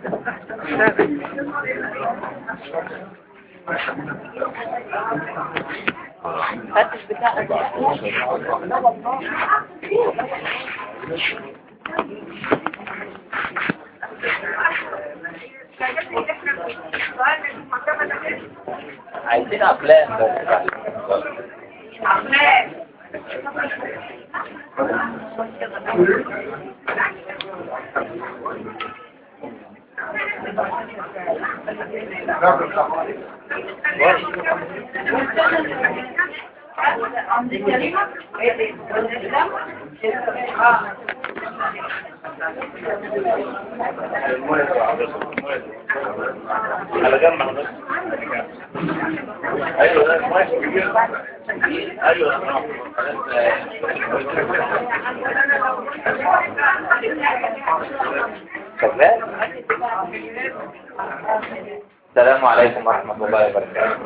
فتش بتاعك لا والله عايزين افلام بس على جنب على جنب. ايوه ده ماشي كبير ايوه شغال السلام عليكم ورحمة الله وبركاته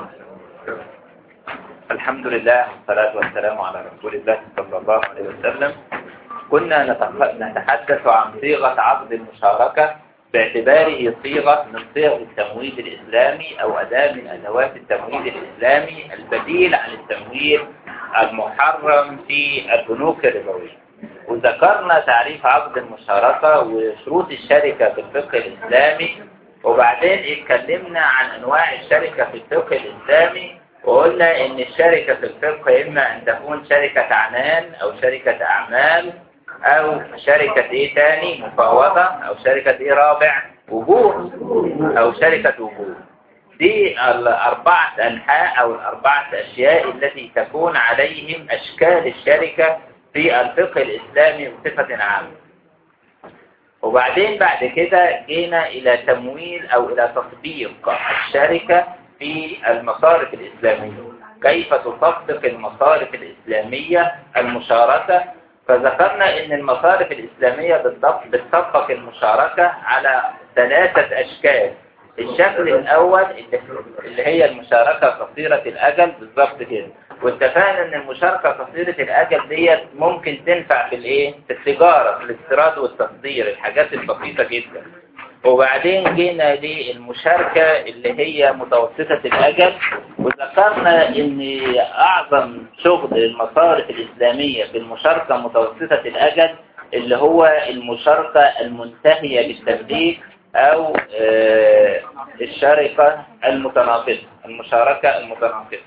الحمد لله والصلاة والسلام على رسول الله صلى الله عليه وسلم كنا نتخ- نتحدث عن صيغة عقد المشاركة باعتباره صيغة من صيغ التمويل الإسلامي أو أداة من أدوات التمويل الإسلامي البديل عن التمويل المحرم في البنوك الربوية وذكرنا تعريف عقد المشاركة وشروط الشركة في الفقه الإسلامي وبعدين اتكلمنا عن أنواع الشركة في الفقه الإسلامي وقلنا إن الشركة في الفقه إما أن تكون شركة عنان أو شركة أعمال أو شركة إيه تاني مفاوضة أو شركة إيه رابع وجوه أو شركة وجوه دي الأربعة أنحاء أو الأربعة أشياء التي تكون عليهم أشكال الشركة في الفقه الإسلامي بصفة عامة وبعدين بعد كده جينا إلى تمويل أو إلى تطبيق الشركة في المصارف الإسلامية كيف تطبق المصارف الإسلامية المشاركة فذكرنا أن المصارف الإسلامية بالضبط بتطبق المشاركة على ثلاثة أشكال الشكل الأول اللي- اللي هي المشاركة قصيرة الأجل بالضبط كده واتفقنا ان المشاركة قصيرة الأجل ديت ممكن تنفع في الايه في التجارة في الاستيراد والتصدير الحاجات البسيطة جدا وبعدين جينا للمشاركة اللي هي متوسطة الأجل وذكرنا ان أعظم شغل المصارف الإسلامية في المشاركة متوسطة الأجل اللي هو المشاركة المنتهية بالتمليك أو آه، الشركة المتناقضة المشاركة المتناقضة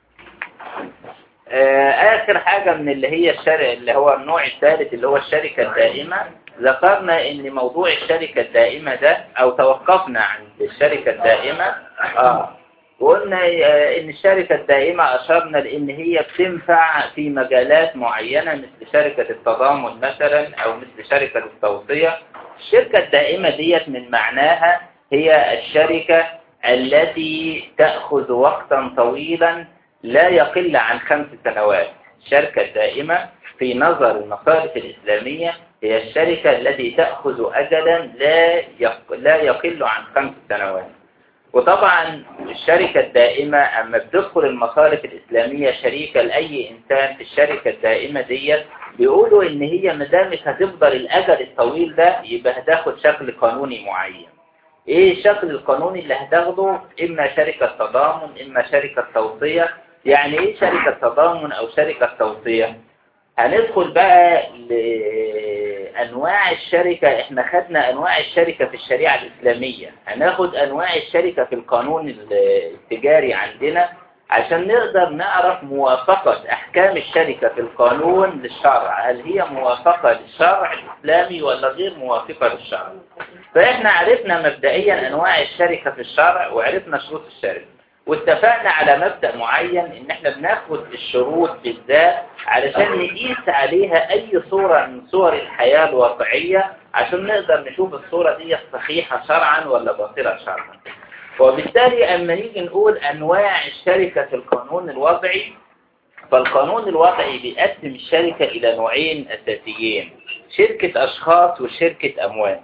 آه، آخر حاجة من اللي هي الشركة اللي هو النوع الثالث اللي هو الشركة الدائمة ذكرنا ان موضوع الشركة الدائمة ده او توقفنا عن الشركة الدائمة اه وقلنا آه، ان الشركة الدائمة اشرنا لان هي بتنفع في مجالات معينة مثل شركة التضامن مثلا او مثل شركة التوصية الشركة الدائمة ديت من معناها هي الشركة التي تأخذ وقتا طويلا لا يقل عن خمس سنوات الشركة الدائمة في نظر المصارف الإسلامية هي الشركة التي تأخذ أجلا لا يق- لا يقل عن خمس سنوات وطبعا الشركة الدائمة أما بتدخل المصارف الإسلامية شريكة لأي إنسان في الشركة الدائمة ديت بيقولوا إن هي مدامت هتفضل الأجل الطويل ده يبقى هتاخد شكل قانوني معين إيه الشكل القانوني اللي هتاخده إما شركة تضامن إما شركة توصية يعني إيه شركة تضامن أو شركة توصية هندخل بقى لأنواع الشركة احنا خدنا أنواع الشركة في الشريعة الإسلامية هناخد أنواع الشركة في القانون التجاري عندنا عشان نقدر نعرف موافقة أحكام الشركة في القانون للشرع هل هي موافقة للشرع الإسلامي ولا غير موافقة للشرع فإحنا عرفنا مبدئيا أنواع الشركة في الشرع وعرفنا شروط الشركة واتفقنا على مبدأ معين ان احنا بناخد الشروط بالذات علشان نقيس عليها اي صورة من صور الحياة الواقعية عشان نقدر نشوف الصورة دي صحيحة شرعا ولا باطلة شرعا وبالتالي اما نيجي نقول انواع الشركة في القانون الوضعي فالقانون الوضعي بيقسم الشركة الى نوعين اساسيين شركة اشخاص وشركة اموال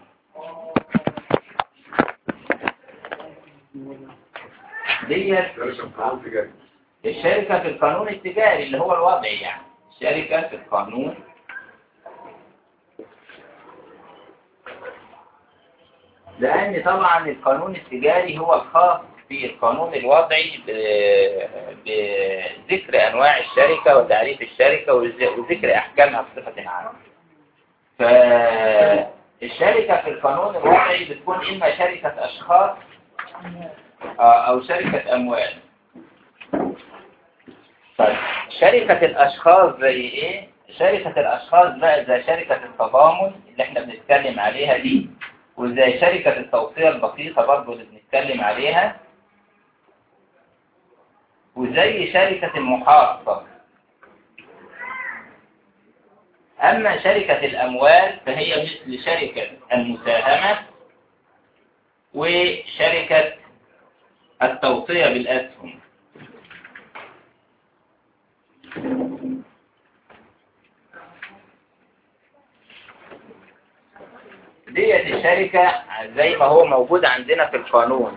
ديت الشركة في القانون التجاري اللي هو الوضعي يعني الشركة في القانون لأن طبعا القانون التجاري هو الخاص بالقانون الوضعي ب- بذكر أنواع الشركة وتعريف الشركة وز- وذكر أحكامها بصفة عامة فالشركة في القانون الوضعي بتكون إما شركة أشخاص آه، أو شركة أموال طيب شركة الأشخاص زي إيه؟ شركة الأشخاص بقى زي شركة التضامن اللي إحنا بنتكلم عليها دي وزي شركة التوصية البسيطة برضو اللي بنتكلم عليها وزي شركة المحافظة أما شركة الأموال فهي مثل شركة المساهمة وشركة التوصية بالأسهم ديت الشركة زي ما هو موجود عندنا في القانون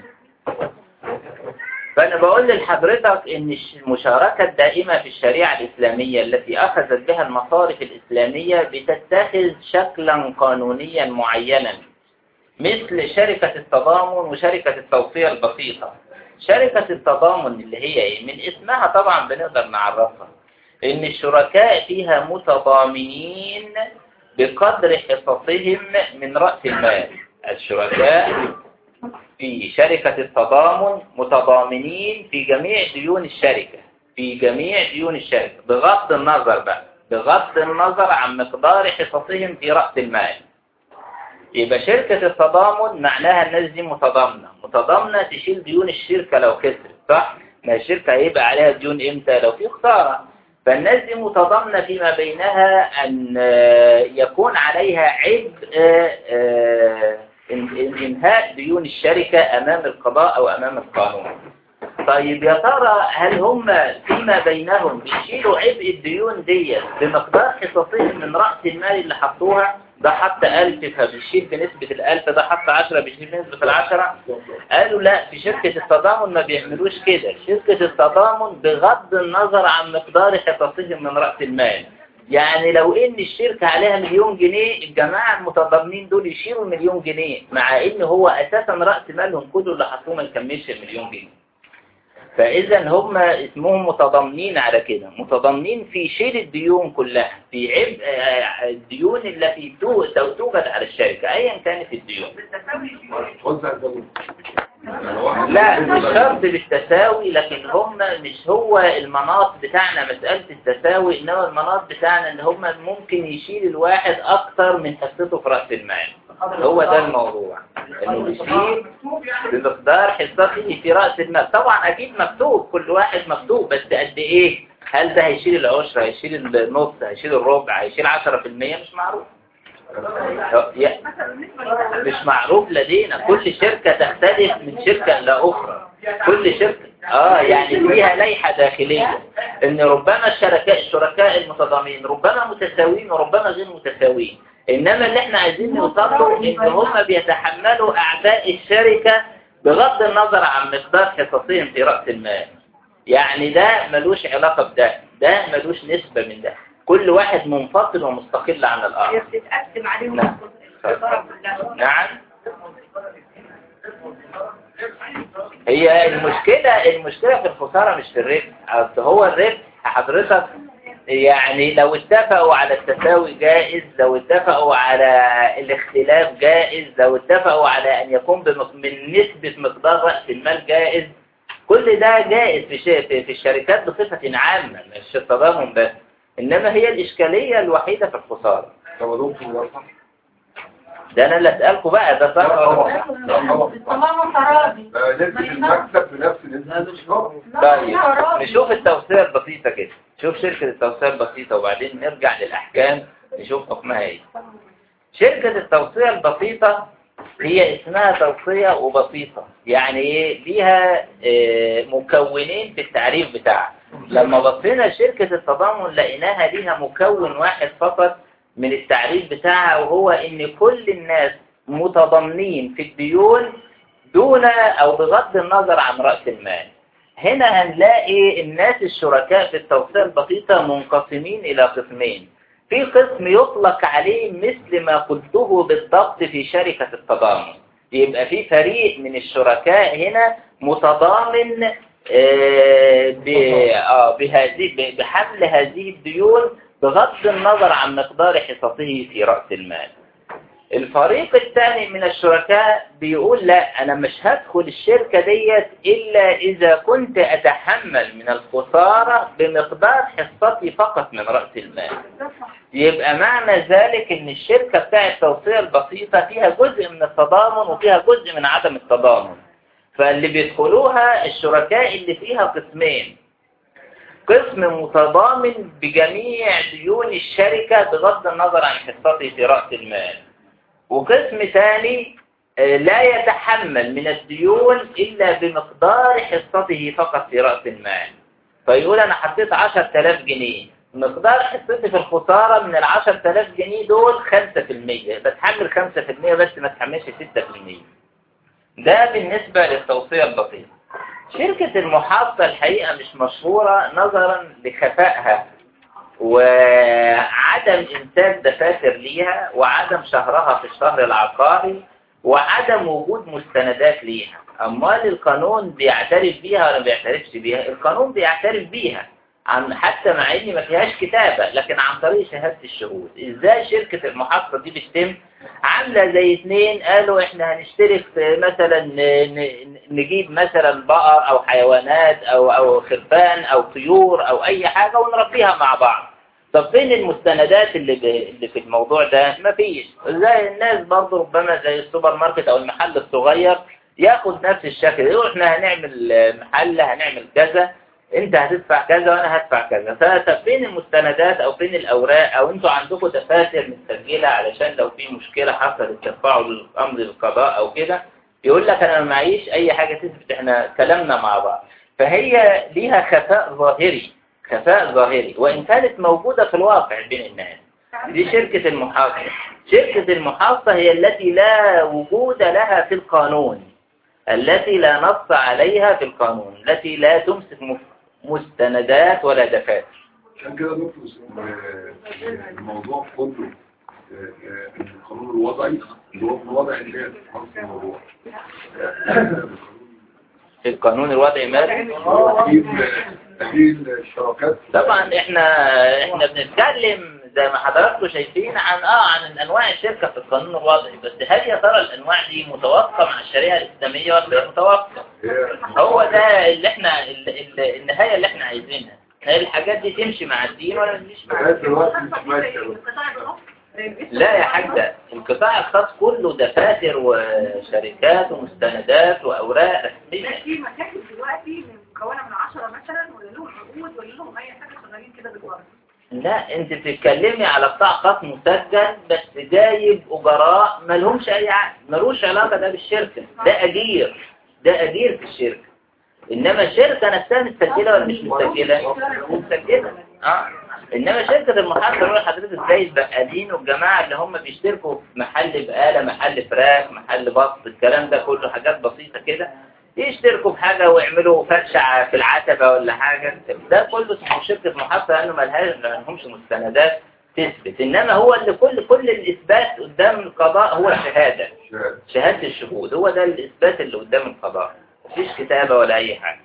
فأنا بقول لحضرتك إن المشاركة الدائمة في الشريعة الإسلامية التي أخذت بها المصارف الإسلامية بتتخذ شكلا قانونيا معينا مثل شركة التضامن وشركة التوصية البسيطة شركة التضامن اللي هي إيه؟ من اسمها طبعا بنقدر نعرفها إن الشركاء فيها متضامنين بقدر حصصهم من رأس المال الشركاء في شركة التضامن متضامنين في جميع ديون الشركة في جميع ديون الشركة بغض النظر بقى بغض النظر عن مقدار حصصهم في رأس المال يبقى شركة التضامن معناها الناس دي متضامنة متضامنة تشيل ديون الشركة لو خسرت صح؟ ما الشركة هيبقى عليها ديون امتى لو في خسارة فالناس دي متضامنة فيما بينها أن يكون عليها عبء انهاء ديون الشركة أمام القضاء أو أمام القانون طيب يا ترى هل هم فيما بينهم بيشيلوا عبء الديون دي بمقدار حصصهم من رأس المال اللي حطوها ده حط ألف فبيشيل بنسبة الألف ده حط عشرة بيشيل بنسبة العشرة قالوا لا في شركة التضامن ما بيعملوش كده شركة التضامن بغض النظر عن مقدار حصصهم من رأس المال يعني لو ان الشركة عليها مليون جنيه الجماعة المتضامنين دول يشيلوا مليون جنيه مع ان هو اساسا رأس مالهم كله اللي حطوه ما يكملش المليون جنيه فإذا هم اسمهم متضامنين على كده متضامنين في شيل الديون كلها في عبء الديون التي توجد على الشركة أيا كانت الديون لا مش شرط بالتساوي لكن هم مش هو المناط بتاعنا مسألة التساوي إنما المناط بتاعنا إن هم ممكن يشيل الواحد أكتر من حصته في رأس المال هو ده الموضوع إنه يشيل بمقدار حصته في رأس المال طبعا أكيد مكتوب كل واحد مكتوب بس قد إيه هل ده هيشيل العشرة هيشيل النص هيشيل الربع هيشيل 10% مش معروف مش معروف لدينا كل شركة تختلف من شركة لأخرى كل شركة اه يعني فيها لائحة داخلية ان ربما الشركاء الشركاء المتضامنين ربما متساويين وربما غير متساويين انما اللي احنا عايزين نوصل له ان هم بيتحملوا اعباء الشركة بغض النظر عن مقدار حصصهم في رأس المال يعني ده ملوش علاقة بده ده ملوش نسبة من ده كل واحد منفصل ومستقل عن الآخر بتتقسم عليهم نعم. الخسارة كلها نعم هي المشكلة المشكلة في الخسارة مش في الربح أصل هو الربح حضرتك يعني لو اتفقوا على التساوي جائز لو اتفقوا على الاختلاف جائز لو اتفقوا على أن يكون بمق- من نسبة مقدار رأس المال جائز كل ده جائز في ش- في في الشركات بصفة عامة مش التضامن بس إنما هي الإشكالية الوحيدة في الخسارة ده أنا اللي أسألكم بقى ده صح ولا لا؟ الطمام حرامي نسبة المكسب في نفس نسبة الشغل طيب نشوف التوصية البسيطة كده شوف شركة التوصية البسيطة وبعدين نرجع للأحكام نشوف حكمها ايه شركة التوصية البسيطة هي اسمها توصية وبسيطة يعني ايه ليها آه، مكونين في التعريف بتاعها لما بصينا شركة التضامن لقيناها ليها مكون واحد فقط من التعريف بتاعها وهو ان كل الناس متضامنين في الديون دون او بغض النظر عن رأس المال هنا هنلاقي الناس الشركاء في التوصية البسيطة منقسمين إلى قسمين في قسم يطلق عليه مثل ما قلته بالضبط في شركة التضامن يبقى في فريق من الشركاء هنا متضامن آه، ب- آه، بهذه ب- بحمل هذه الديون بغض النظر عن مقدار حصته في رأس المال الفريق الثاني من الشركاء بيقول لا أنا مش هدخل الشركة ديت إلا إذا كنت أتحمل من الخسارة بمقدار حصتي فقط من رأس المال يبقى معنى ذلك ان الشركة بتاع التوصية البسيطة فيها جزء من التضامن وفيها جزء من عدم التضامن فاللي بيدخلوها الشركاء اللي فيها قسمين قسم متضامن بجميع ديون الشركة بغض النظر عن حصته في رأس المال وقسم ثاني آه، لا يتحمل من الديون إلا بمقدار حصته فقط في رأس المال فيقول أنا حطيت 10000 جنيه مقدار حصتي في الخسارة من ال 10000 جنيه دول 5% بتحمل 5% بس ما تحملش 6% ده بالنسبة للتوصية البسيطة شركة المحافظة الحقيقة مش مشهورة نظرا لخفائها وعدم إنتاج دفاتر ليها وعدم شهرها في الشهر العقاري وعدم وجود مستندات ليها أمال القانون بيعترف بيها ولا ما بيعترفش بيها القانون بيعترف بيها عن حتى مع ان ما فيهاش كتابة لكن عن طريق شهادة الشهود ازاي شركة المحافظة دي بتتم عاملة زي اتنين قالوا احنا هنشترك في مثلا ن- ن- نجيب مثلا بقر او حيوانات او او خرفان او طيور او اي حاجة ونربيها مع بعض طب فين المستندات اللي ب... اللي في الموضوع ده مفيش زي الناس برضه ربما زي السوبر ماركت او المحل الصغير ياخد نفس الشكل يقول احنا هنعمل محل هنعمل كذا انت هتدفع كذا وانا هدفع كذا فطب فين المستندات او فين الاوراق او انتوا عندكم دفاتر متسجله علشان لو في مشكله حصلت ترفعوا الامر للقضاء او كده يقول لك انا ما معيش اي حاجه تثبت احنا كلامنا مع بعض فهي ليها خفاء ظاهري خفاء ظاهري وان كانت موجوده في الواقع بين الناس دي شركه المحافظه شركه المحافظه هي التي لا وجود لها في القانون التي لا نص عليها في القانون التي لا تمسك مف- مستندات ولا دفاتر عشان كده دكتور آه، الموضوع كله آه، آه، القانون الوضعي اللي هو في وضع الناس في نفس الموضوع في القانون الوضعي ماله أكيد أكيد الشراكات طبعا احنا احنا بنتكلم زي ما حضراتكم شايفين عن اه عن انواع الشركه في القانون الوضعي بس هل يا ترى الانواع دي متوافقه مع الشريعه الاسلاميه ولا غير متوافقه؟ هي هو ده اللي احنا ال- ال- النهايه اللي احنا عايزينها هل الحاجات دي تمشي مع الدين ولا ما تمشيش مع لغاية الدين؟ دلوقتي مش ماشية القطاع الخاص لا يا حاجة القطاع الخاص كله دفاتر وشركات ومستندات وأوراق رسمية بس في مكاتب دلوقتي مكونه من 10 مثلا ولا لهم عقود ولا لهم اي حاجه شغالين كده بالورق لا انت بتتكلمي على قطاع خاص مسجل بس جايب أجراء ما لهمش أي عقد ملوش علاقة ده بالشركة ده أجير ده أجير في الشركة إنما الشركة نفسها متسجلة ولا مش متسجلة؟ متسجلة اه إنما شركة المحاسبة يقول حضرتك ازاي البقالين والجماعة اللي هم بيشتركوا في محل بقالة محل فراخ محل بط الكلام ده كله حاجات بسيطة كده يشتركوا في حاجة ويعملوا فرشة في العتبة ولا حاجة ده كله اسمه شركة محاسبة لأنه ملهاش لهمش مستندات تثبت إنما هو اللي كل كل الإثبات قدام القضاء هو الشهادة شهادة. شهادة الشهود هو ده الإثبات اللي قدام القضاء مفيش كتابة ولا أي حاجة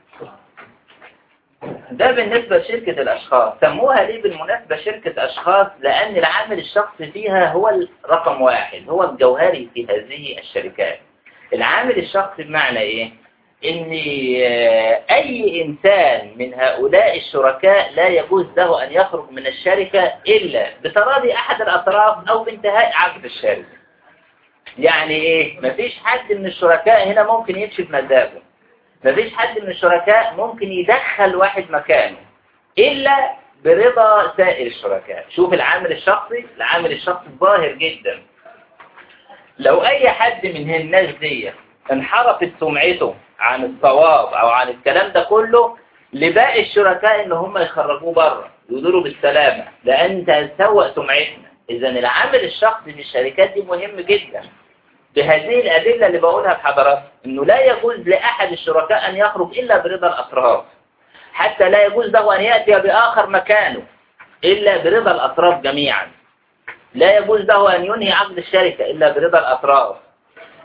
ده بالنسبة لشركة الأشخاص سموها ليه بالمناسبة شركة أشخاص لأن العامل الشخصي فيها هو الرقم واحد هو الجوهري في هذه الشركات العامل الشخصي بمعنى إيه؟ إن آه، أي إنسان من هؤلاء الشركاء لا يجوز له أن يخرج من الشركة إلا بتراضي أحد الأطراف أو بانتهاء عقد الشركة يعني إيه؟ مفيش حد من الشركاء هنا ممكن يمشي بمزاجه مفيش حد من الشركاء ممكن يدخل واحد مكانه إلا برضا سائر الشركاء شوف العامل الشخصي العامل الشخصي ظاهر جدا لو أي حد من الناس دي انحرفت سمعته عن الصواب أو عن الكلام ده كله لباقي الشركاء إن هم يخرجوه بره يقولوا له بالسلامة ده أنت هتسوق سمعتنا إذا العامل الشخصي في الشركات دي مهم جدا بهذه الأدلة اللي بقولها لحضراتكم إنه لا يجوز لأحد الشركاء أن يخرج إلا برضا الأطراف حتى لا يجوز له أن يأتي بآخر مكانه إلا برضا الأطراف جميعا لا يجوز له أن ينهي عقد الشركة إلا برضا الأطراف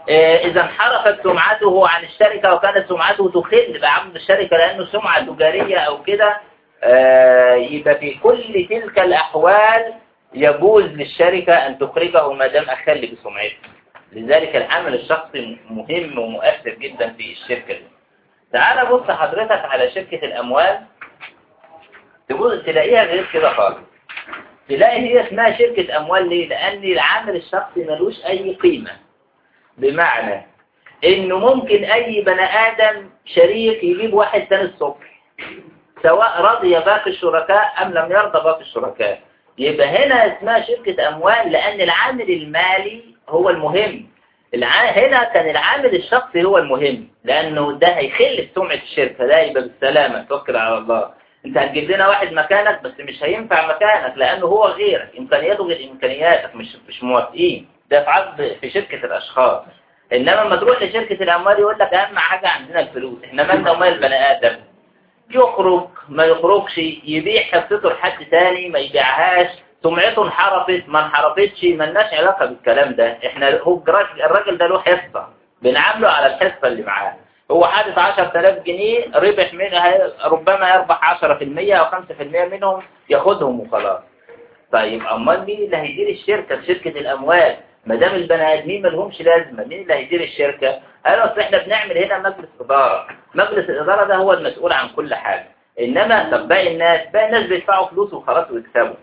آه، إذا انحرفت سمعته عن الشركة وكانت سمعته تخل بعمل الشركة لأنه سمعة تجارية أو كده آه، يبقى في كل تلك الأحوال يجوز للشركة أن تخرجه ما دام أخل بسمعته لذلك العمل الشخصي مهم ومؤثر جدا في الشركة دي تعال بص حضرتك على شركة الأموال تقول تلاقيها غير كده خالص تلاقي هي اسمها شركة أموال ليه؟ لأن العامل الشخصي ملوش أي قيمة بمعنى إنه ممكن أي بني آدم شريك يجيب واحد تاني الصبح سواء رضي باقي الشركاء أم لم يرضى باقي الشركاء يبقى هنا اسمها شركة أموال لأن العامل المالي هو المهم الع... هنا كان العامل الشخصي هو المهم لأنه ده هيخل بسمعة الشركة ده يبقى بالسلامة توكل على الله انت هتجيب لنا واحد مكانك بس مش هينفع مكانك لأنه هو غيرك إمكانياته غير إمكانياتك مش مش موافقين ده في عقد في شركة الأشخاص إنما لما تروح لشركة الأموال يقول لك أهم حاجة عندنا الفلوس إحنا مالنا ومال البني آدم يخرج ما يخرجش يبيع حصته لحد تاني ما يبيعهاش سمعته انحرفت ما انحرفتش ملناش علاقة بالكلام ده احنا هو الراجل الراجل ده له حصة بنعامله على الحصة اللي معاه هو حادث 10000 جنيه ربح منها ربما يربح 10% او 5% منهم ياخدهم وخلاص طيب امال مين اللي هيدير الشركة شركة الاموال ما دام البني ادمين ما لهمش لازمه مين اللي هيدير الشركه قالوا اصل احنا بنعمل هنا مجلس اداره مجلس الاداره ده هو المسؤول عن كل حاجه انما طب باقي الناس باقي الناس بيدفعوا فلوس وخلاص ويكسبوا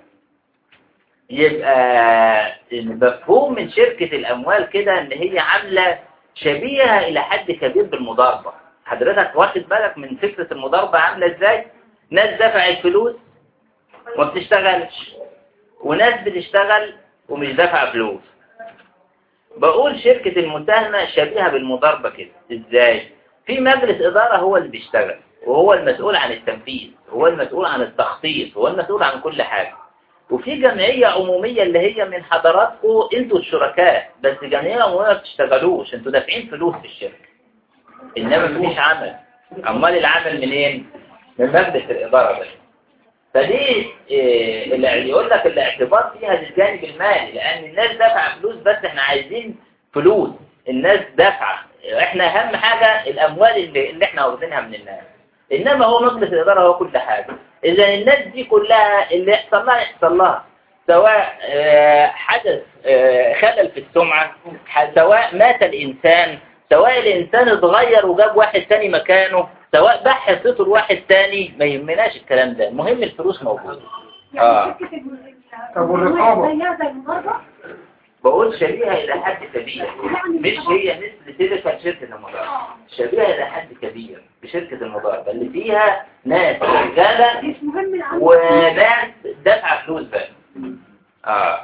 يبقى المفهوم من شركة الأموال كده إن هي عاملة شبيهة إلى حد كبير بالمضاربة حضرتك واخد بالك من فكرة المضاربة عاملة إزاي ناس دفعت فلوس وما بتشتغلش وناس بتشتغل ومش دافعة فلوس بقول شركة المساهمة شبيهة بالمضاربة كده إزاي في مجلس إدارة هو اللي بيشتغل وهو المسؤول عن التنفيذ هو المسؤول عن التخطيط هو المسؤول عن كل حاجة وفي جمعية عمومية اللي هي من حضراتكم انتوا الشركاء بس جمعية عمومية ما بتشتغلوش انتوا دافعين فلوس في الشركة انما مفيش عمل امال العمل منين من مجلس الادارة بس فدي إيه اللي يقول لك الاعتبار فيها للجانب المالي لان الناس دافعه فلوس بس احنا عايزين فلوس الناس دافعه احنا اهم حاجة الاموال اللي, اللي احنا واخدينها من الناس انما هو مجلس الاداره هو كل حاجه إذا الناس دي كلها اللي يحصل لها يحصل لها سواء حدث خلل في السمعة سواء مات الإنسان سواء الإنسان اتغير وجاب واحد تاني مكانه سواء باع حصته لواحد تاني ما يهمناش الكلام ده المهم الفلوس موجودة آه. طب والرقابة بقول شبيهة إلى حد كبير مش هي مثل تلك شركة المضاربة شبيهة إلى حد كبير بشركة المضاربة اللي فيها ناس رجالة وناس دافعة فلوس بقى آه.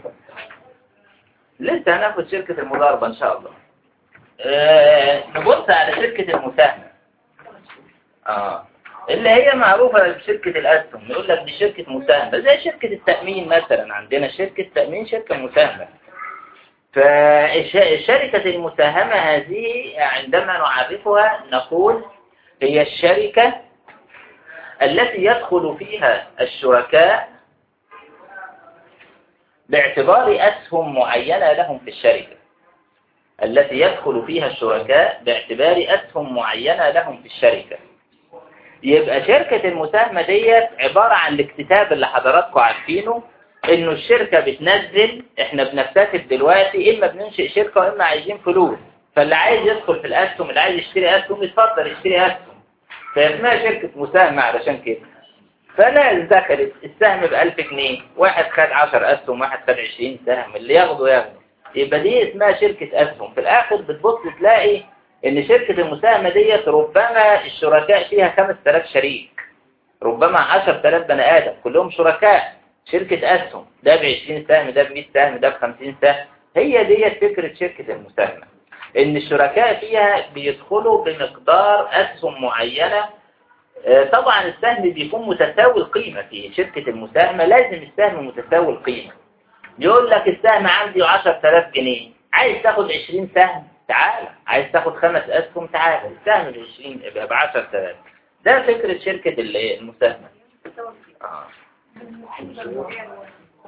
لسه هناخد شركة المضاربة إن شاء الله آه. نبص على شركة المساهمة آه. اللي هي معروفة بشركة الأسهم يقول لك دي شركة مساهمة زي شركة التأمين مثلا عندنا شركة تأمين شركة مساهمة فشركة المساهمة هذه عندما نعرفها نقول هي الشركة التي يدخل فيها الشركاء باعتبار أسهم معينة لهم في الشركة التي يدخل فيها الشركاء باعتبار أسهم معينة لهم في الشركة يبقى شركة المساهمة ديت عبارة عن الاكتتاب اللي حضراتكم عارفينه انه الشركة بتنزل احنا بنكتسب دلوقتي اما بننشئ شركة واما عايزين فلوس فاللي عايز يدخل في الاسهم اللي عايز يشتري اسهم يتفضل يشتري اسهم فاسمها شركة مساهمة علشان كده فناس دخلت السهم ب 1000 جنيه واحد خد 10 اسهم واحد خد 20 سهم اللي ياخده ياخده يبقى دي اسمها شركة اسهم في الاخر بتبص تلاقي ان شركة المساهمة ديت ربما الشركاء فيها 5000 شريك ربما 10000 بني ادم كلهم شركاء شركة اسهم ده ب 20 سهم ده ب 100 سهم ده ب 50 سهم هي ديت فكرة شركة المساهمة ان الشركاء فيها بيدخلوا بمقدار اسهم معينة طبعا السهم بيكون متساوي القيمة في شركة المساهمة لازم السهم متساوي القيمة يقول لك السهم عندي 10000 جنيه عايز تاخد 20 سهم تعالى عايز تاخد خمس أسهم تعالى السهم ب 20 يبقى ب 10000 ده فكرة شركة المساهمة آه.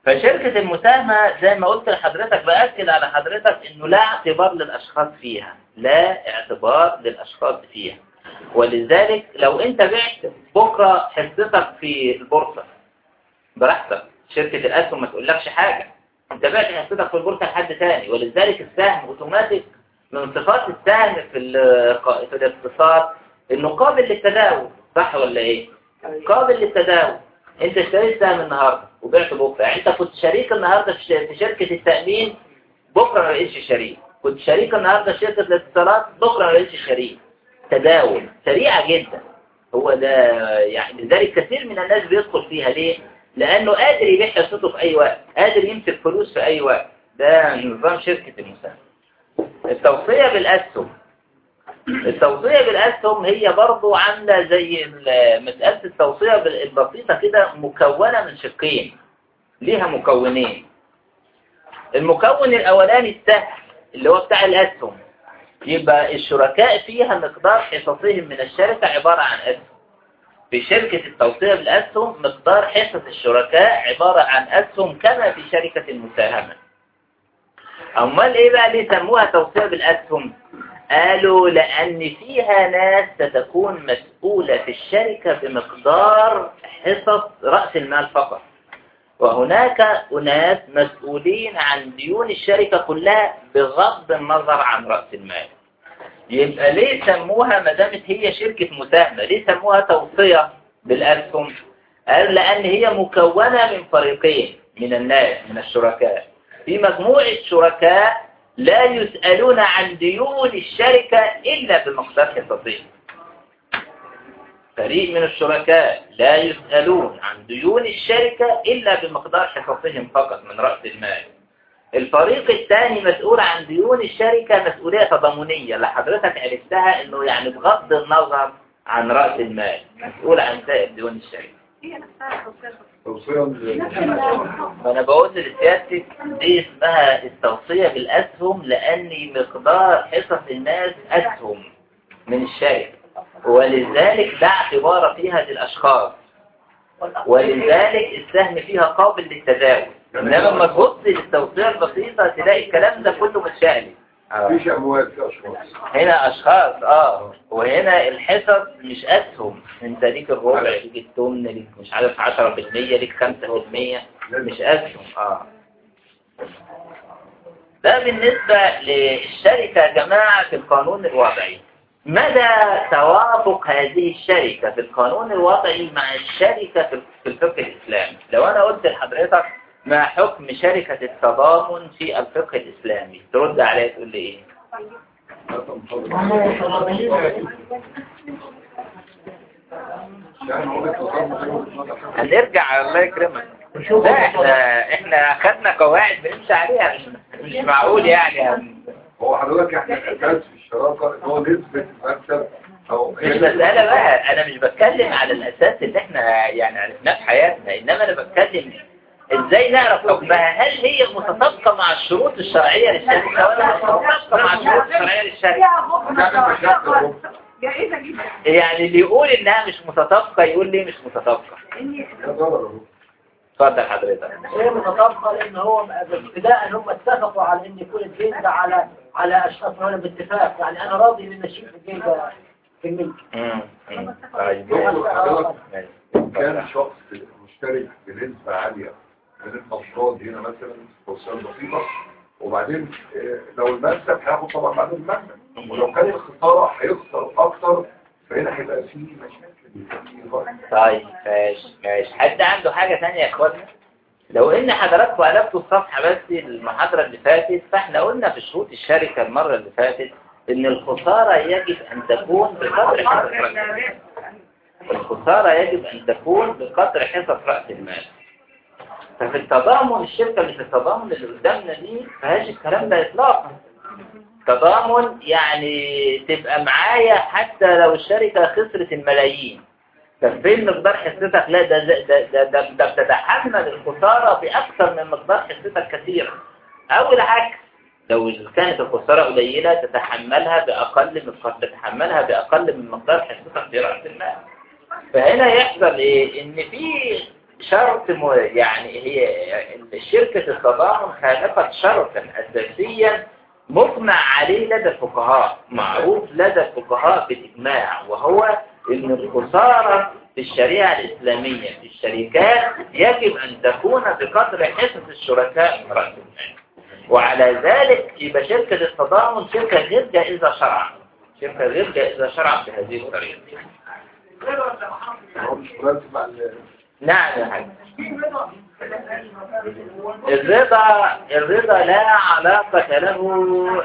فشركة المساهمة زي ما قلت لحضرتك بأكد على حضرتك انه لا اعتبار للاشخاص فيها لا اعتبار للاشخاص فيها ولذلك لو انت بعت بكرة حصتك في البورصة براحتك شركة الاسهم ما تقولكش حاجة انت بعت حصتك في البورصة لحد تاني ولذلك السهم اوتوماتيك من صفات السهم في ال- في الاقتصاد انه قابل للتداول صح ولا ايه قابل للتداول انت اشتريت سهم النهارده وبعته بكره يعني انت كنت شريك النهارده في ش- في شركه التامين بكره ما بقتش شريك كنت شريك النهارده في شركه الاتصالات بكره ما بقتش شريك تداول سريعه جدا هو ده يعني لذلك كثير من الناس بيدخل فيها ليه لانه قادر يبيع حصته في اي وقت قادر يمسك فلوس في اي وقت ده نظام شركه المساهمه التوصيه بالاسهم التوصية بالأسهم هي برضو عاملة زي ال- مسألة التوصية بال- البسيطة كده مكونة من شقين ليها مكونين المكون الأولاني السهم اللي هو بتاع الأسهم يبقى الشركاء فيها مقدار حصصهم من الشركة عبارة عن أسهم في شركة التوصية بالأسهم مقدار حصص الشركاء عبارة عن أسهم كما في شركة المساهمة أمال إيه بقى ليه سموها توصية بالأسهم قالوا لأن فيها ناس ستكون مسؤولة في الشركة بمقدار حصص رأس المال فقط وهناك أناس مسؤولين عن ديون الشركة كلها بغض النظر عن رأس المال يبقى ليه سموها ما دامت هي شركة مساهمة ليه سموها توصية بالأسهم قال لأن هي مكونة من فريقين من الناس من الشركاء في مجموعة شركاء لا يسألون عن ديون الشركة إلا بمقدار حصصهم فريق من الشركاء لا يسألون عن ديون الشركة إلا بمقدار حصصهم فقط من رأس المال الفريق الثاني مسؤول عن ديون الشركة مسؤولية تضامنية اللي حضرتك عرفتها انه يعني بغض النظر عن رأس المال مسؤول عن سائر ديون الشركة هي نفسها توصية توصية ل- فأنا بقول لسيادتك دي اسمها التوصية بالأسهم لأن مقدار حصص الناس أسهم من الشركة ولذلك لا اعتبار فيها للأشخاص ولذلك السهم فيها قابل للتداول إنما لما تبص للتوصية البسيطة تلاقي الكلام ده كله متشقلب مفيش أموال في أشخاص هنا أشخاص اه وهنا الحصص مش أسهم انت ليك الربع ليك التمن ليك مش عارف 10% ليك 5% مش أسهم اه ده بالنسبة للشركة يا جماعة في القانون الوضعي مدى توافق هذه الشركة في القانون الوضعي مع الشركة في في الفقه الإسلامي لو أنا قلت لحضرتك ما حكم شركة التضامن في الفقه الإسلامي ترد عليا تقول لي إيه يعني هو التصرف هنرجع الله يكرمك لا احنا احنا اخدنا قواعد بنمشي عليها مش مش معقول يعني هو حضرتك احنا الأساس في الشراكة إن هو نسبة مكسب أو مش مسألة بقى انا مش بتكلم على الاساس اللي احنا يعني عرفناه في حياتنا انما انا بتكلم ازاي نعرف حكمها هل هي متطابقة مع الشروط الشرعية للشركة ولا مش متطابقة مع الشروط الشرعية للشركة فيها يعني مشاكل غرفة جائزة جدا يعني اللي يقول انها مش متطابقة يقول ليه مش متطابقة إني ده ضرر أهو. اتفضل حضرتك هي متطابقة لأن هو ابتداء هم اتفقوا على أن يكون الدين ده على على أشخاص هنا باتفاق يعني أنا راضي إن أشيل الدين ده في الملك مم. مم. طيب دكتور حضرتك ماشي. كان شخص مشترك بنسبة عالية من الأفراد هنا مثلا توصية بسيطة وبعدين آه، لو المكسب هياخد طبعا بعد المكسب ولو كان الخسارة هيخسر أكتر فهنا هيبقى فيه مشاكل في غلط. طيب ماشي ماشي حد عنده حاجة ثانية يا اخوانا لو ان حضراتكم قلبتوا الصفحة بس المحاضرة اللي فاتت فاحنا قلنا في شروط الشركة المرة اللي فاتت ان الخسارة يجب ان تكون بقدر حصص رأس المال الخسارة يجب ان تكون بقدر حصص رأس المال ففي التضامن الشركة اللي في التضامن اللي قدامنا دي فهاش الكلام ده اطلاقا تضامن يعني تبقى معايا حتى لو الشركة خسرت الملايين طب فين مقدار حصتك لا ده ده ده ده, ده, ده بتتحمل الخسارة بأكثر من مقدار حصتك كثيرا أو العكس لو كانت الخسارة قليلة تتحملها بأقل من تتحملها بأقل من مقدار حصتك في رأس المال فهنا يحصل إيه إن في شرط م... يعني هي شركة التضامن خالفت شرطا أساسيا مجمع عليه لدى الفقهاء معروف لدى الفقهاء بالإجماع وهو أن الخسارة في الشريعة الإسلامية في الشركات يجب أن تكون بقدر حصص الشركاء من رأس المال وعلى ذلك يبقى شركة التضامن شركة غير جائزة شرعا شركة غير جائزة شرعا بهذه الطريقة هو مش مناسب مع ال- نعم يا حاج الرضا الرضا لا علاقة له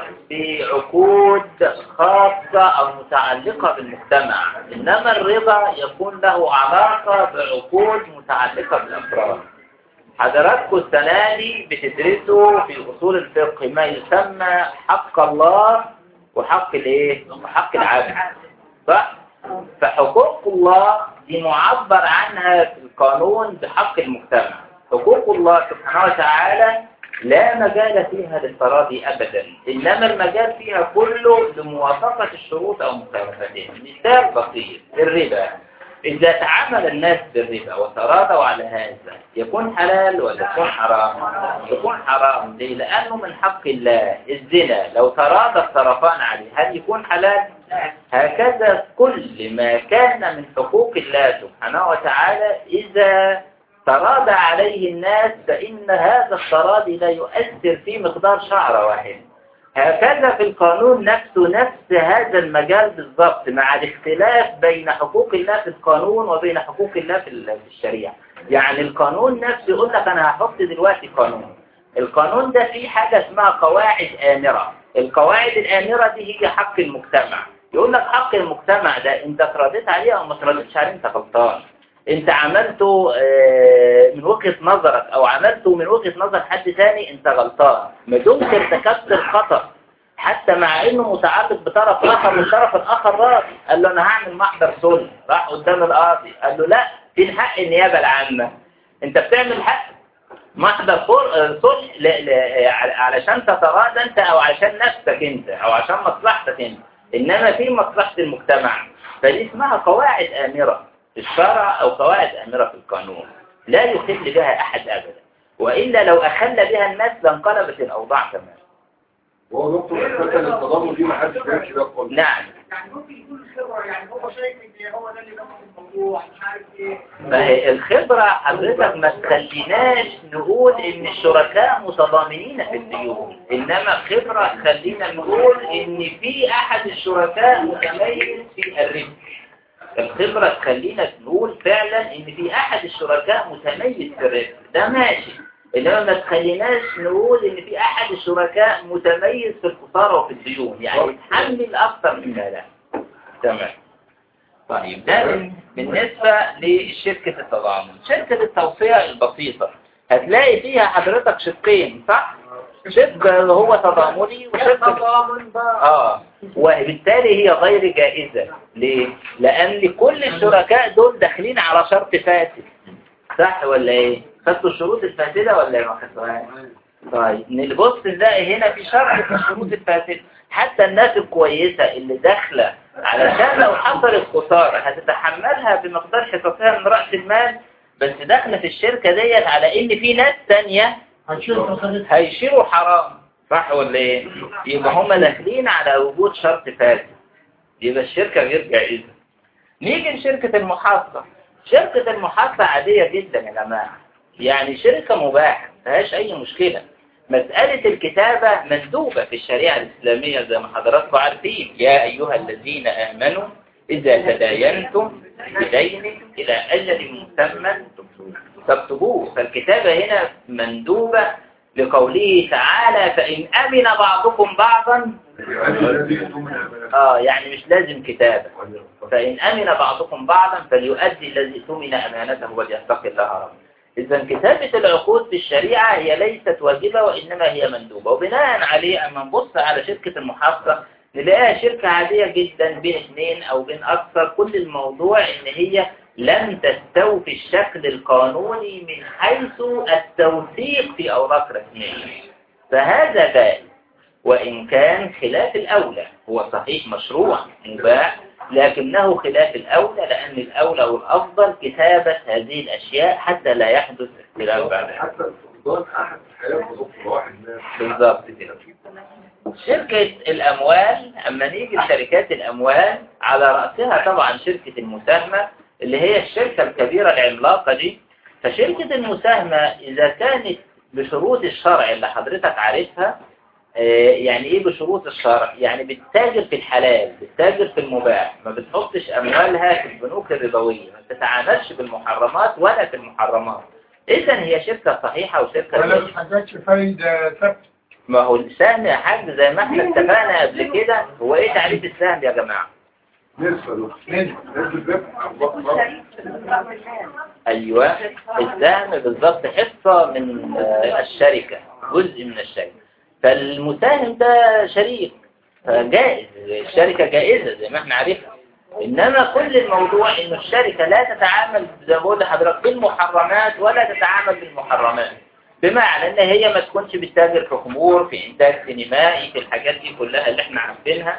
بعقود خاصة أو متعلقة بالمجتمع إنما الرضا يكون له علاقة بعقود متعلقة بالأفراد حضراتكم السنة دي بتدرسوا في أصول الفقه ما يسمى حق الله وحق الايه؟ وحق العبد صح؟ فحقوق الله دي معبر عنها في القانون بحق المجتمع حقوق الله سبحانه وتعالى لا مجال فيها للتراضي أبدا إنما المجال فيها كله لموافقة الشروط أو مخالفتها مثال بسيط الربا إذا تعامل الناس بالربا وتراضوا على هذا يكون حلال ولا يكون حرام يكون حرام ليه؟ لأنه من حق الله الزنا لو تراضى الطرفان عليه هل يكون حلال هكذا كل ما كان من حقوق الله سبحانه وتعالى إذا تراضى عليه الناس فإن هذا التراضي لا يؤثر في مقدار شعرة واحد هكذا في القانون نفسه نفس هذا المجال بالضبط مع الاختلاف بين حقوق الله في القانون وبين حقوق الله في ال- في الشريعة يعني القانون نفسه يقول لك أنا هحط دلوقتي قانون القانون ده فيه حاجة اسمها قواعد آمرة القواعد الآمرة دي هي حق المجتمع يقول لك حق المجتمع ده انت تراضيت عليه او ما تراضيتش عليه انت غلطان انت عملته آه، من وجهة نظرك او عملته من وجهة نظر حد تاني انت غلطان ما دمت ارتكبت الخطأ حتى مع انه متعلق بطرف اخر والطرف الاخر راضي قال له انا هعمل محضر صلح راح قدام القاضي قال له لا فين حق النيابة العامة انت بتعمل حق محضر فر- صلح ل- ل- علشان تتراضى انت او عشان نفسك انت او عشان مصلحتك انت انما في مصلحة المجتمع فدي اسمها قواعد آمرة في الشرع او قواعد آمرة في القانون لا يخل بها احد ابدا والا لو اخل بها الناس لانقلبت الاوضاع تماما وهو دكتور اساسا التضامن دي ما حدش بيمشي بيها خالص نعم يعني ممكن يكون الخبرة يعني هو شايف ان هو ده اللي نفس الموضوع مش عارف ايه فهي الخبرة حضرتك ما تخليناش نقول ان الشركاء متضامنين في الديون انما الخبرة خلينا نقول ان في احد الشركاء متميز في الربح الخبرة تخلينا نقول فعلا ان في احد الشركاء متميز في الربح ده ماشي انما ما تخليناش نقول ان في احد الشركاء متميز في الخسارة وفي الديون يعني يتحمل اكثر مما لا تمام طيب ده بال- بالنسبة لشركة التضامن شركة التوصية البسيطة هتلاقي فيها حضرتك شقين صح؟ شق هو تضامني وشق تضامن بقى اه وبالتالي هي غير جائزة ليه؟ لأن كل الشركاء دول داخلين على شرط فاسد صح ولا ايه؟ خدتوا الشروط الفاسدة ولا ما خدتوهاش؟ طيب نبص نلاقي هنا في شرط في الشروط الفاسدة حتى الناس الكويسة اللي داخلة علشان لو حصلت خسارة هتتحملها بمقدار حصصها من رأس المال بس داخلة في الشركة ديت على ان في ناس تانية هنشوف تصرف هيشيلوا حرام صح ولا ايه يبقى هم داخلين على وجود شرط فاسد يبقى الشركة غير جائزة نيجي لشركة المحافظة شركة المحافظة عادية جدا يا جماعة يعني شركة مباحة مفيهاش أي مشكلة مسألة الكتابة مندوبة في الشريعة الإسلامية زي ما حضراتكم عارفين يا أيها الذين آمنوا إذا تداينتم بدين إلى أجل مسمى تكتبوه فالكتابة هنا مندوبة لقوله تعالى فإن أمن بعضكم بعضا آه يعني مش لازم كتابة فإن أمن بعضكم بعضا فليؤدي الذي اؤتمن أمانته وليتقي الله ربه إذا كتابة العقود في الشريعة هي ليست واجبة وإنما هي مندوبة وبناء عليه أما نبص على شركة المحافظة نلاقيها شركة عادية جدا بين اثنين أو بين أكثر كل الموضوع إن هي لم تستوفي الشكل القانوني من حيث التوثيق في أوراق رسمية فهذا بائن وإن كان خلاف الأولى هو صحيح مشروع مباح لكنه خلاف الأولى لأن الأولى والأفضل كتابة هذه الأشياء حتى لا يحدث اختلاف بعدها حتى الفقدان احد الحياة بضغط واحد ناس بالظبط كده شركة الأموال أما نيجي لشركات الأموال على رأسها طبعا شركة المساهمة اللي هي الشركة الكبيرة العملاقة دي فشركة المساهمة إذا كانت بشروط الشرع اللي حضرتك عارفها آه، يعني إيه بشروط الشرع؟ يعني بتتاجر في الحلال بتتاجر في المباح ما بتحطش أموالها في البنوك الربوية ما بتتعاملش بالمحرمات ولا في المحرمات إذا هي شركة صحيحة وشركة ولا كويسة. حاجاتش فايدة ثابتة ما هو السهم يا حاج زي ما احنا اتفقنا قبل كده هو ايه تعريف السهم يا جماعة نسبة له نسبة. نسبة ربح عن ضغط والشريك في الإسلام المال. ايوه السهم بالظبط حصة من آه، الشركة جزء من الشركة فالمساهم ده شريك فجائز الشركة جائزة زي ما احنا عارفين انما كل الموضوع انه الشركة لا تتعامل زي ما بقول لحضرتك بالمحرمات ولا تتعامل بالمحرمات بمعنى ان هي ما تكونش بتتاجر في خمور في انتاج سينمائي في الحاجات دي كلها اللي احنا عارفينها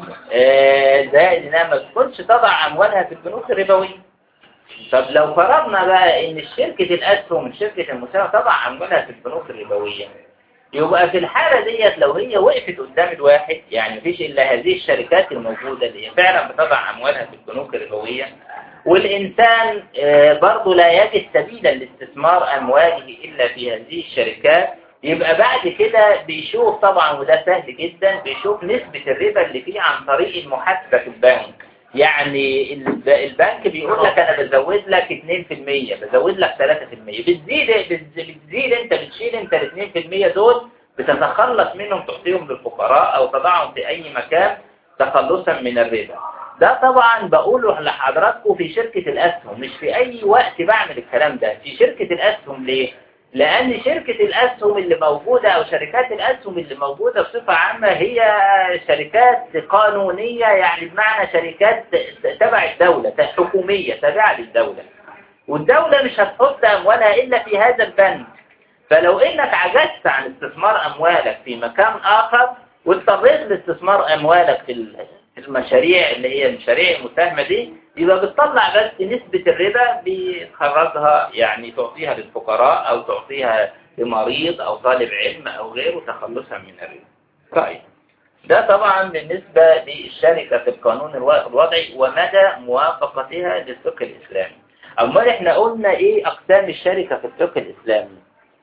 آه، زائد انها ما تكونش تضع اموالها في البنوك الربويه طب لو فرضنا بقى ان شركة الاسهم شركة المساهمة تضع اموالها في البنوك الربوية يبقى في الحالة ديت لو هي وقفت قدام الواحد يعني مفيش الا هذه الشركات الموجودة اللي هي فعلا بتضع اموالها في البنوك الربوية والإنسان آه، برضه لا يجد سبيلا لاستثمار أمواله إلا في هذه الشركات يبقى بعد كده بيشوف طبعا وده سهل جدا بيشوف نسبة الربا اللي فيه عن طريق المحاسبة في البنك يعني الب- البنك بيقول لك أنا بزود لك 2% بزود لك 3% بتزيد بتز- بتزيد أنت بتشيل أنت ال 2% دول بتتخلص منهم تعطيهم للفقراء أو تضعهم في أي مكان تخلصا من الربا ده طبعا بقوله لحضراتكم في شركة الأسهم مش في أي وقت بعمل الكلام ده في شركة الأسهم ليه؟ لأن شركة الأسهم اللي موجودة أو شركات الأسهم اللي موجودة بصفة عامة هي شركات قانونية يعني بمعنى شركات تبع الدولة حكومية تابعة للدولة والدولة مش هتحط أموالها إلا في هذا البنك فلو إنك عجزت عن استثمار أموالك في مكان آخر واضطريت لاستثمار أموالك في ال- في المشاريع اللي هي المشاريع المساهمة دي يبقى بتطلع بس نسبة الربا بتخرجها يعني تعطيها للفقراء أو تعطيها لمريض أو طالب علم أو غيره تخلصا من الربا طيب ده طبعا بالنسبة للشركة في القانون الو- الوضعي ومدى موافقتها للفقه الإسلامي أمال احنا قلنا ايه أقسام الشركة في الفقه الإسلامي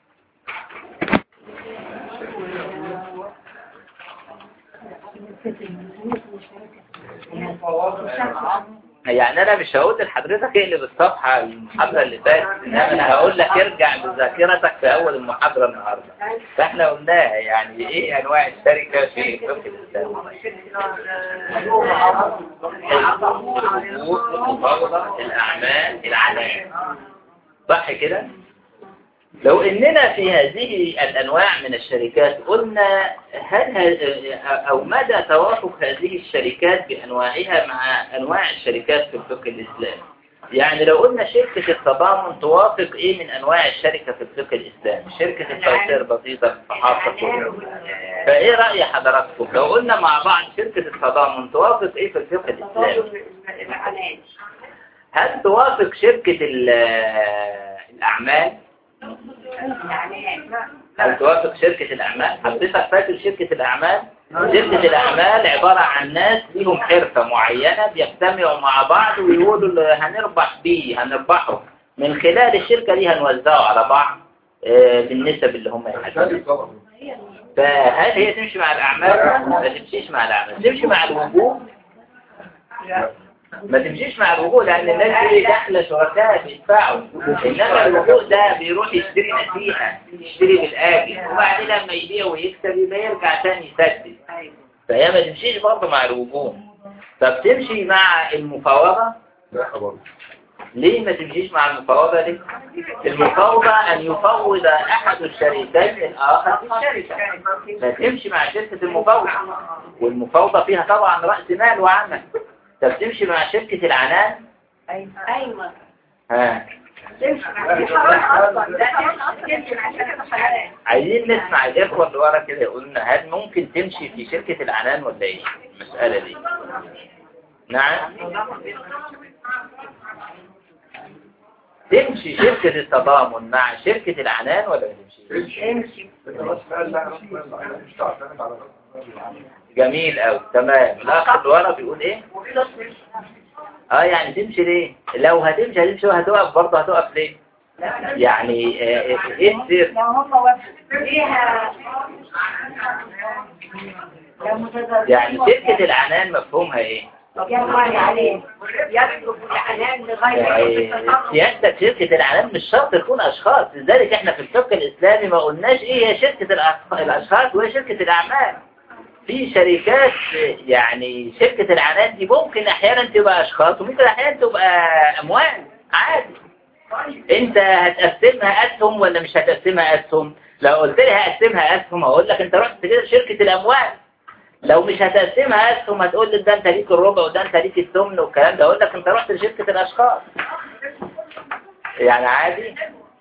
يعني انا مش هقول لحضرتك اقلب الصفحة المحاضرة اللي فاتت انما انا هقول لك ارجع بذاكرتك في اول المحاضرة النهاردة فاحنا قلناها يعني ايه انواع الشركة في الفقه الاسلامي الحقوق المفاوضة الاعمال العلائم صح كده لو اننا في هذه الانواع من الشركات قلنا هل ه- او مدى توافق هذه الشركات بانواعها مع انواع الشركات في الفقه الاسلامي يعني لو قلنا شركة التضامن توافق ايه من انواع الشركة في الفقه الاسلامي شركة التوسير بسيطة الصحافة كله فايه رأي حضراتكم لو قلنا مع بعض شركة التضامن توافق ايه في الفقه الاسلامي هل توافق شركة ال- الاعمال هل توافق شركة الأعمال؟ حضرتك فاكر شركة الأعمال؟ شركة الأعمال عبارة عن ناس ليهم حرفة معينة بيجتمعوا مع بعض ويقولوا اللي هنربح بيه هنربحه من خلال الشركة دي هنوزعه على بعض آه، بالنسب اللي هم يحددوها ثاني طبعا فهل هي تمشي مع الأعمال؟ ما تمشيش مع الأعمال تمشي مع الوجوه؟ ما تمشيش مع الوجوه لأن الناس دي داخلة شركاء بيدفعوا إنما الوجوه ده بيروح يشتري نسيئة يشتري بالآجل وبعدين لما يبيع ويكسب يبقى يرجع تاني يسدد فهي ما تمشيش برضه مع الوجوه طب تمشي مع المفاوضة لا برضه ليه ما تمشيش مع المفاوضة دي؟ المفاوضة أن يفوض أحد الشريكين الآخر في الشركة ما تمشي مع شركة المفاوضة والمفاوضة فيها طبعا رأس مال وعمل طب تمشي مع شركة العنان ايوه ها تمشي مع دي حرام اصلا ده تمشي مع شركه الحلال عايزين نسمع الإخوة اللي ورا كده يقولوا لنا هل ممكن تمشي في شركة العنان ولا إيه المسألة دي نعم تمشي شركة التضامن مع شركة العنان ولا ما تمشي امشي راس مال لا راس مال لا مش تعتمد على راس مال جميل أوي تمام الأخ اللي ورا بيقول إيه اه يعني تمشي ليه لو هتمشي هتمشي وهتقف برضه هتقف ليه يعني آه، آه، ايه السر لو هم وافقوا ليها لو متزوجين يعني شركة العنان مفهومها ايه يطلع عليه يطلب العنان لغاية يعني سيادتك شركة العنان مش شرط تكون اشخاص لذلك احنا في الفقه الاسلامي ما قلناش ايه هي شركة الأش- الاشخاص وهي شركة الاعمال في شركات يعني شركة العنان دي ممكن احيانا تبقى اشخاص وممكن احيانا تبقى اموال عادي انت هتقسمها اسهم ولا مش هتقسمها اسهم لو قلت لي هقسمها اسهم هقول لك انت رحت كده شركة الاموال لو مش هتقسمها اسهم هتقول لي ده انت ليك الربع وده انت ليك الثمن والكلام ده اقول لك انت رحت لشركة الاشخاص يعني عادي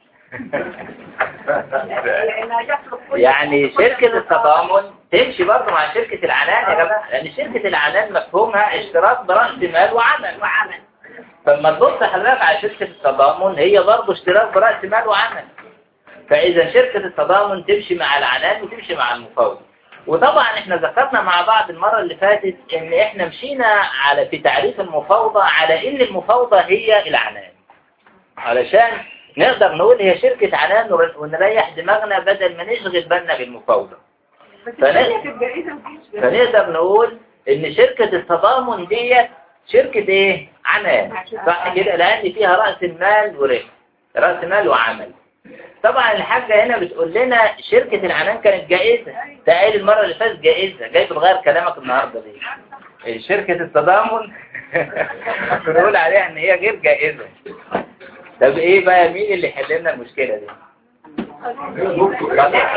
يعني شركة التضامن تمشي برضه مع شركة العنان يا جماعة لأن شركة العنان مفهومها اشتراك برأس مال وعمل وعمل فلما تبص حضرتك على شركة التضامن هي برضه اشتراك برأس مال وعمل فإذا شركة التضامن تمشي مع العنان وتمشي مع المفاوض وطبعا احنا ذكرنا مع بعض المرة اللي فاتت ان احنا مشينا على في تعريف المفاوضة على ان المفاوضة هي العنان علشان نقدر نقول هي شركة عنان ور- ونريح دماغنا بدل ما نشغل بالنا بالمفاوضة فنقدر نقول ان شركة التضامن ديت شركة ايه عنان صح كده لان فيها رأس المال وربح رأس مال وعمل طبعا الحاجة هنا بتقول لنا شركة العنان كانت جائزة ده قايل المرة اللي فاتت جائزة جاي بتغير كلامك النهاردة ليه شركة التضامن بنقول عليها ان هي غير جائزة طب ايه بقى مين اللي يحل لنا المشكلة دي هي دكتور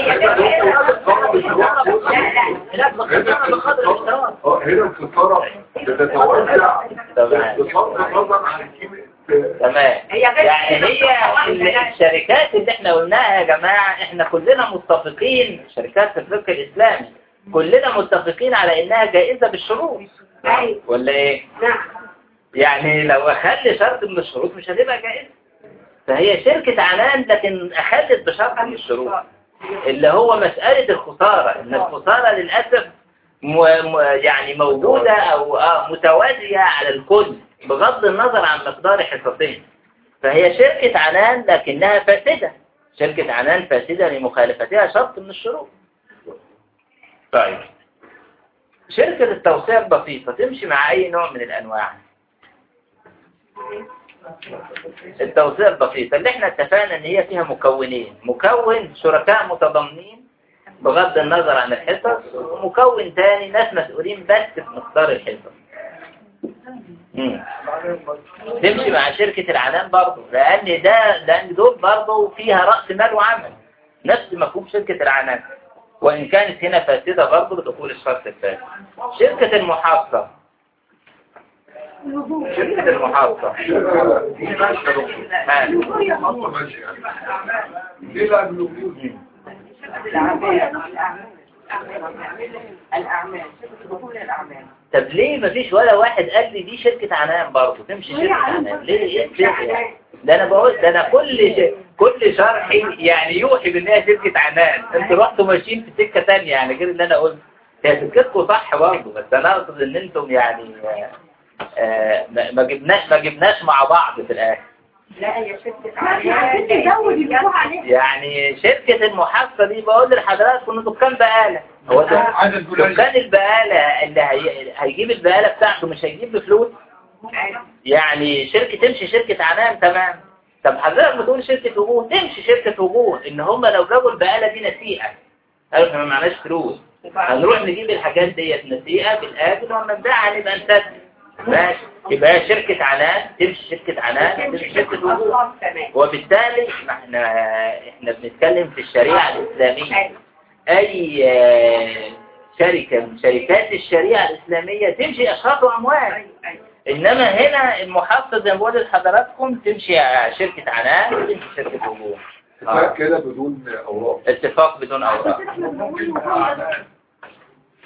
اه هنا الخسارة بتتوزع تمام. بصرف النظر عن قيمة تمام هي غير يعني هي الشركات اللي احنا قلناها يا جماعة احنا كلنا متفقين شركات في الفقه الاسلامي كلنا متفقين على انها جائزة بالشروط ايوه ولا ايه نعم يعني لو اخلي شرط من الشروط مش هتبقى جائزة فهي شركة عنان لكن اخلت بشرط من الشروط اللي هو مسألة الخسارة ان الخسارة للأسف م... م... يعني موجودة او آه متوازية على الكل بغض النظر عن مقدار حصتين فهي شركة عنان لكنها فاسدة شركة عنان فاسدة لمخالفتها شرط من الشروط طيب شركة التوسيع البسيطة تمشي مع أي نوع من الأنواع التوسيع البسيطة اللي احنا اتفقنا ان هي فيها مكونين مكون شركاء متضامنين بغض النظر عن الحصص ومكون تاني ناس مسؤولين بس في مقدار الحصص مم. تمشي مع شركة العنان برضه لأن ده لأن دول برضه فيها رأس مال وعمل نفس مفهوم شركة العنان وإن كانت هنا فاسدة برضه بدخول الشرط الفاسد شركة المحافظة شركة المحافظة دي ماشية يا دكتور ها. خطوة ماشية ليه لا بنقول الأعمال دخول الأعمال طب ليه مفيش ولا واحد قال لي دي شركة عنان برضه تمشي شركة عنان ليه ايه الفرق يعني ده انا بقول ده انا كل ش... كل شرحي يعني يوحي بان هي شركة عنان انتوا رحتوا ماشيين في سكة تانية يعني غير اللي انا قلت هي سكتكم صح برضه بس انا اقصد ان انتم يعني آه، آه، ما ما جبناش ما جبناش مع بعض في الاخر لا هي شركة أعمال تزود الموضوع عليه يعني شركة المحافظة دي بقول لحضراتكم انه دكان بقالة هو ده عدد قليل دكان البقالة اللي هي... هيجيب البقالة بتاعته مش هيجيب بفلوس يعني شركة تمشي شركة عنان تمام طب حضرتك بتقول شركة وجوه تمشي شركة وجوه ان هم لو جابوا البقالة دي نسيئة قالوا احنا ما معناش فلوس هنروح نجيب الحاجات ديت نسيئة بالآجل وما نبيعها نبقى نسدد ماشي يبقى هي شركة عنان تمشي شركة عنان تمشي شركة وجوه وبالتالي احنا احنا بنتكلم في الشريعة الإسلامية أي آه، شركة من شركات الشريعة الإسلامية تمشي أشخاص وأموال إنما هنا المحافظة زي ما بقول لحضراتكم تمشي شركة عنان وتمشي شركة وجوه اتفاق كده بدون اوراق اتفاق بدون أوراق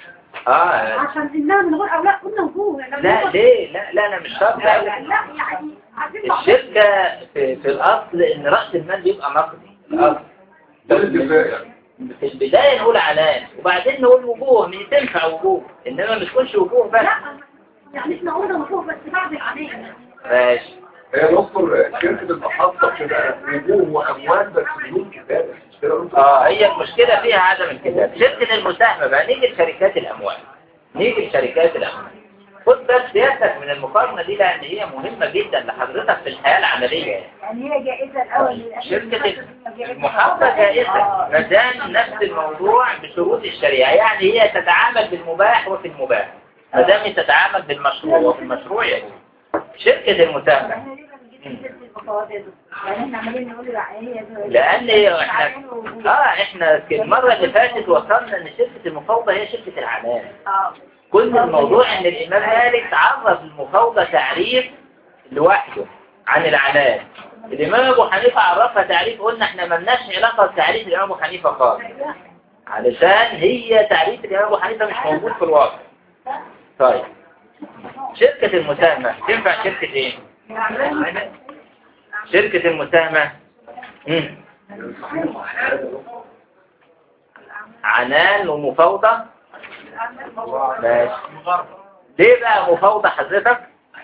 اه عشان انها من غير اولاد كنا وجوه لا ليه لا لا انا مش شرط لا أوي. يعني عايزين بعض. الشركة في, في الأصل إن رأس المال بيبقى نقدي الأصل ده الاتفاق يعني في البداية نقول علان وبعدين نقول وجوه مش تنفع وجوه إنما ما تكونش وجوه بس لا يعني احنا قلنا وجوه بس بعد العمليه ماشي هي دكتور شركة المحطة بتبقى وجوه وأموال بس بدون كتابة مش كده يا دكتور؟ اه هي المشكلة فيها عدم الكتاب شركة المساهمة بقى نيجي لشركات الأموال نيجي لشركات الأموال خد بس سيادتك من المقارنة دي لأن هي مهمة جدا لحضرتك في الحياة العملية يعني. يعني هي جائزه الاول شركة المحافظة جائزة ما دام نفس الموضوع بشروط الشريعة يعني هي تتعامل بالمباح وفي المباح ما دام تتعامل بالمشروع وفي المشروع يجوز شركة المساهمة يعني احنا عمالين نقول لا هي لأن احنا اه احنا المرة اللي فاتت وصلنا ان شركة المفاوضة هي شركة العلام اه كل الموضوع ان الامام مالك عرف المفاوضة تعريف لوحده عن العلام الامام ابو حنيفة عرفها تعريف قلنا احنا ملناش علاقة بتعريف الامام ابو حنيفة خالص علشان هي تعريف الامام ابو حنيفة مش موجود في الواقع طيب شركة المساهمة تنفع شركة ايه شركة المساهمة مم. عنان ومفاوضة ماشي ليه بقى مفاوضة حضرتك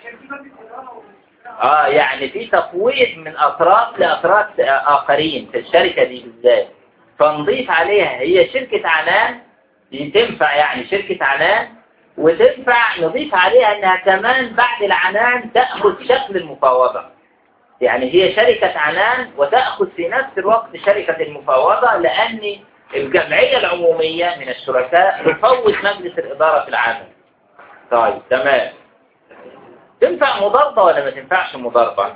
اه يعني في تفويض من اطراف لاطراف اخرين في الشركة دي بالذات فنضيف عليها هي شركة عنان دي تنفع يعني شركة عنان وتنفع نضيف عليها انها كمان بعد العنان تأخذ شكل المفاوضة يعني هي شركة عنان وتأخذ في نفس الوقت شركة المفاوضة لأن الجمعية العمومية من الشركاء تفوض مجلس الإدارة في العمل طيب تمام تنفع مضاربة ولا ما تنفعش مضاربة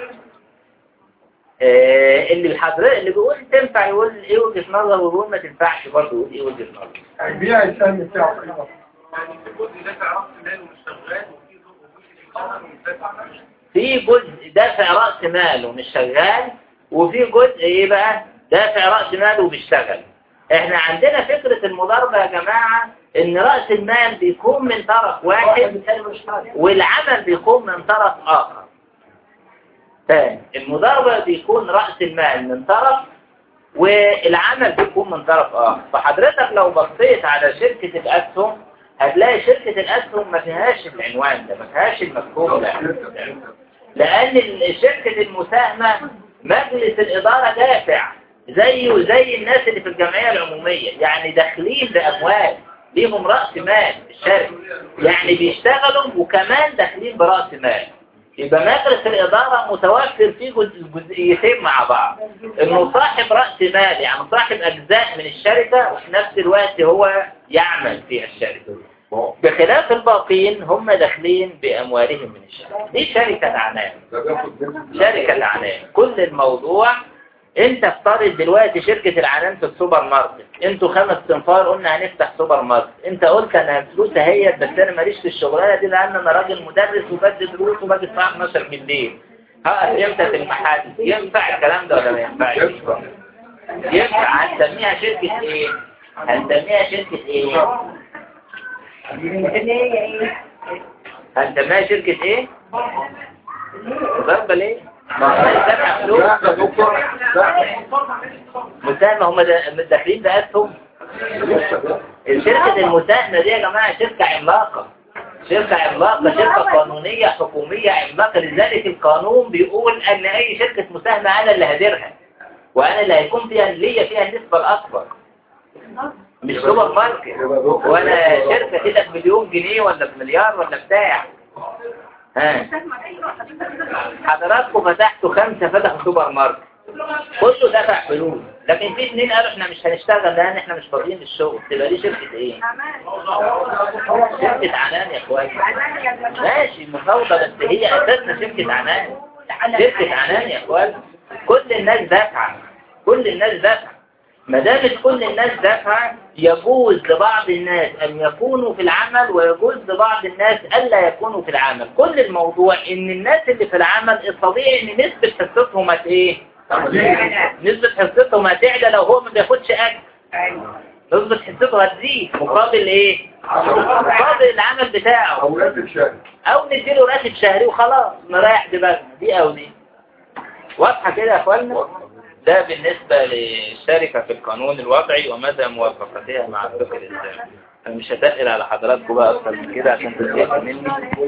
آه اللي الحضر اللي بيقول تنفع يقول ايه وجهة نظر ويقول ما تنفعش برضه يقول ايه وجهة نظر هيبيع السهم بتاعه كده. في جزء دافع رأس مال ومش شغال وفي جزء ايه بقى دافع رأس مال وبيشتغل احنا عندنا فكرة المضاربة يا جماعة ان رأس المال بيكون من طرف واحد والعمل بيكون من طرف اخر تاني المضاربة بيكون رأس المال من طرف والعمل بيكون من طرف اخر فحضرتك لو بصيت على شركة الاسهم هتلاقي شركة الاسهم ما فيهاش العنوان ده ما فيهاش المفهوم ده لأن ال- شركة المساهمة مجلس الإدارة دافع زيه زي الناس اللي في الجمعية العمومية يعني داخلين بأموال ليهم رأس مال الشركة يعني بيشتغلوا وكمان داخلين برأس مال يبقى مجلس الإدارة متوفر فيه جزء- جزئيتين مع بعض إنه صاحب رأس مال يعني صاحب أجزاء من الشركة وفي نفس الوقت هو يعمل في الشركة بخلاف الباقين هم داخلين بأموالهم من الشركة دي شركة عنان ده بياخد نسبة شركة عنان كل الموضوع انت افترض دلوقتي شركة العنان في السوبر ماركت انتوا خمس تنفار قلنا هنفتح سوبر ماركت انت قلت انا فلوس اهيت بس انا ماليش في الشغلانة دي لان انا راجل مدرس وبدي دروس وباجي الساعة 12 بالليل ها امتى في المحل ينفع الكلام ده ولا ما ينفعش ينفع ينفع هنسميها شركة ايه هنسميها شركة ايه اللي هي ايه هنسميها شركة ايه ضربة ليه ما هو دافع فلوس لا يا دكتور لا مساهمة هم دا- داخلين بأسهم شركة المساهمة دي يا جماعة شركة عملاقة شركة عملاقة شركة قانونية حكومية عملاقة لذلك القانون بيقول أن أي شركة مساهمة أنا اللي هديرها وأنا اللي هيكون فيها ليا فيها النسبة الأكبر مش سوبر ماركت ولا شركة كده بمليون جنيه ولا بمليار ولا بتاع ها حضراتكم فتحتوا خمسة فتحوا سوبر ماركت كله دفع فلوس لكن في اثنين قالوا احنا مش هنشتغل لان احنا مش فاضيين للشغل تبقى دي شركة ايه شركة عنان يا اخوان ماشي مفاوضة بس هي اساسنا شركة عنان شركة عنان يا اخوان كل الناس دافعة كل الناس دافعة ما دامت كل الناس دافعة يجوز لبعض الناس أن يكونوا في العمل ويجوز لبعض الناس ألا يكونوا في العمل كل الموضوع إن الناس اللي في العمل الطبيعي إن نسبة حصتهم هت إيه؟ نسبة حصتهم هتعلى لو هو ما بياخدش أجر نظبط حسابها تزيد مقابل ايه مقابل العمل بتاعه او راتب شهري او نديله راتب شهري وخلاص نريح دماغنا دي او دي واضحة كده يا اخوانا ده بالنسبة للشركة في القانون الوضعي ومدى موافقتها مع الفقه الإسلامي أنا مش هتقل على حضراتكم بقى أكتر من كده عشان تزهقوا مني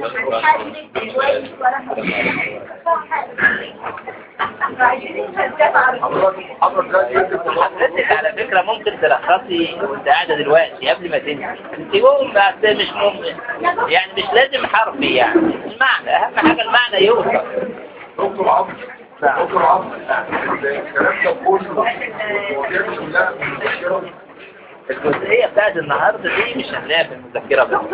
حضرتك حضرتك ده يجب حضرتك على فكرة ممكن تلخصي وانت قاعدة دلوقتي قبل ما تنسي انت ممكن بس مش ممكن يعني مش لازم حرفي يعني المعنى أهم حاجة المعنى يوصل دكتور عمرو دكتور عمرو الكلام ده كله والمواضيع دي كلها من المذكره الجزئية بتاعت النهاردة دي مش هنلاقيها في المذكرة بس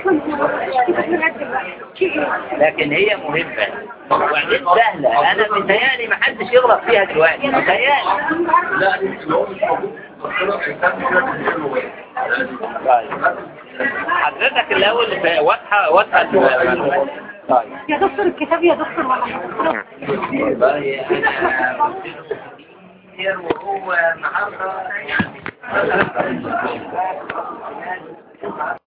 لكن هي مهمة وبعدين سهلة أنا متهيألي ما حدش يغلط فيها دلوقتي متهيألي لا اللي هو مش موجود في المذكره الانسان كده بيقول طيب حضرتك الأول ف- واضحة واضحة المعلومات طيب يا دكتور الكتاب يا دكتور ولا والله أنا كتير وهو النهارده يعني